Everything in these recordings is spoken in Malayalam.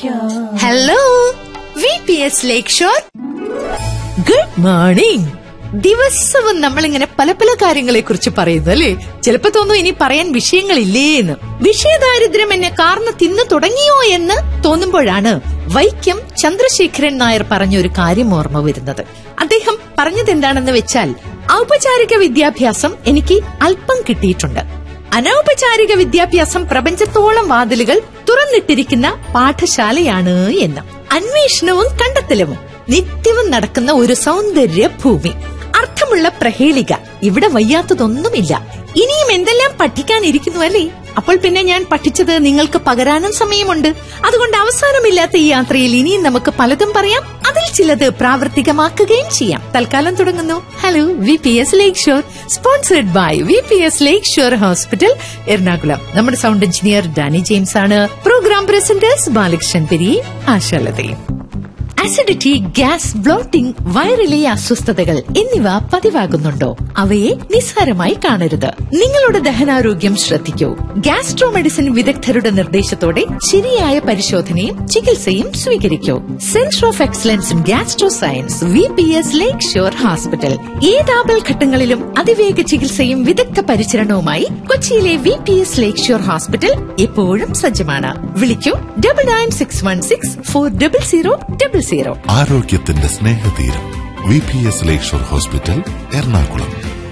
Hello V P S Lakeshore good morning ദിവസവും നമ്മളിങ്ങനെ പല പല കാര്യങ്ങളെ കുറിച്ച് പറയുന്നു അല്ലേ ചിലപ്പോ തോന്നും ഇനി പറയാൻ വിഷയങ്ങളില്ലേ എന്ന് വിഷയദാരിദ്ര്യം എന്നെ കാർന്ന് തിന്നു തുടങ്ങിയോ എന്ന് തോന്നുമ്പോഴാണ് വൈക്കം ചന്ദ്രശേഖരൻ നായർ പറഞ്ഞ ഒരു കാര്യം ഓർമ്മ വരുന്നത് അദ്ദേഹം പറഞ്ഞത് എന്താണെന്ന് വെച്ചാൽ ഔപചാരിക വിദ്യാഭ്യാസം എനിക്ക് അല്പം കിട്ടിയിട്ടുണ്ട് അനൗപചാരിക വിദ്യാഭ്യാസം പ്രപഞ്ചത്തോളം വാതിലുകൾ തുറന്നിട്ടിരിക്കുന്ന പാഠശാലയാണ് എന്ന് അന്വേഷണവും കണ്ടെത്തലും നിത്യവും നടക്കുന്ന ഒരു സൗന്ദര്യ ഭൂമി അർത്ഥമുള്ള പ്രഹേളിക ഇവിടെ വയ്യാത്തതൊന്നുമില്ല ഇനിയും എന്തെല്ലാം പഠിക്കാനിരിക്കുന്നു അല്ലേ അപ്പോൾ പിന്നെ ഞാൻ പഠിച്ചത് നിങ്ങൾക്ക് പകരാനും സമയമുണ്ട് അതുകൊണ്ട് അവസാനമില്ലാത്ത ഈ യാത്രയിൽ ഇനിയും നമുക്ക് പലതും പറയാം അതിൽ ചിലത് പ്രാവർത്തികമാക്കുകയും ചെയ്യാം തൽക്കാലം തുടങ്ങുന്നു hello V P S Lakeshore sponsored by V P S Lakeshore hospital Ernakulam നമ്മുടെ സൗണ്ട് എഞ്ചിനീയർ ഡാനി ജെയിംസ് ആണ് പ്രോഗ്രാം പ്രസന്റേഴ്സ് ബാലകൃഷ്ണൻ പെരി ആശാലതയും അസിഡിറ്റി ഗ്യാസ് ബ്ലോട്ടിംഗ് വയറിലെ അസ്വസ്ഥതകൾ എന്നിവ പതിവാകുന്നുണ്ടോ അവയെ നിസ്സാരമായി കാണരുത് നിങ്ങളുടെ ദഹനാരോഗ്യം ശ്രദ്ധിക്കൂ ഗ്യാസ്ട്രോ മെഡിസിൻ വിദഗ്ധരുടെ നിർദ്ദേശത്തോടെ ശരിയായ പരിശോധനയും ചികിത്സയും സ്വീകരിക്കൂ centre of excellence in gastro science V P S Lakeshore hospital ഏത് ആപൽഘട്ടങ്ങളിലും അതിവേഗ ചികിത്സയും വിദഗ്ധ പരിചരണവുമായി കൊച്ചിയിലെ V P S Lakeshore hospital എപ്പോഴും സജ്ജമാണ് വിളിക്കൂ double nine six one six four double zero double zero ആരോഗ്യത്തിന്റെ സ്നേഹതീരം V P S Lakeshore hospital Ernakulam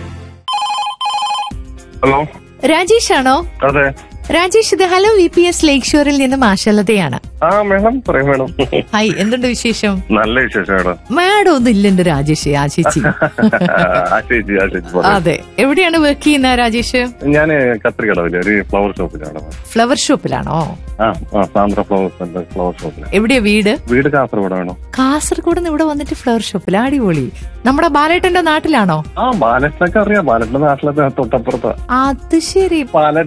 hello Rajesh ആണോ അതെ രാജേഷ് ഇത് ഹലോ വി പി എസ് ലേക്ക് ഷോറിൽ നിന്നും ആശാലതയാണ് ആ മേഡം പറയും മേഡം ഹായ് എന്തുണ്ട് വിശേഷം നല്ല വിശേഷം മേഡം മാഡം ഒന്നും ഇല്ല എന്റെ രാജേഷ് ആ ചേച്ചി ആ ചേച്ചി ആ ചേച്ചി പറയൂ. അതെ എവിടെയാണ് വർക്ക് ചെയ്യുന്ന രാജേഷ് ഞാന് കത്രികടവില് ഒരു ഫ്ലവർ ഷോപ്പിലാണ് ഫ്ലവർ ഷോപ്പിലാണോ ആ ആ സാന്ദ്ര ഫ്ലവർ സെന്റർ ഫ്ലവർ ഷോപ്പില് എവിടെയാ വീട് വീട് കാസർഗോഡ് വേണോ കാസർഗോഡ് നിന്ന് ഇവിടെ വന്നിട്ട് ഫ്ലവർ ഷോപ്പിൽ അടിപൊളി നമ്മുടെ ബാലേട്ടന്റെ നാട്ടിലാണോ ആ ബാലറ്റിനൊക്കെ അറിയാം ബാലറ്റിന്റെ നാട്ടിലത്തെ തൊട്ടപ്പുറത്താ അത് ശരി ബാലറ്റ്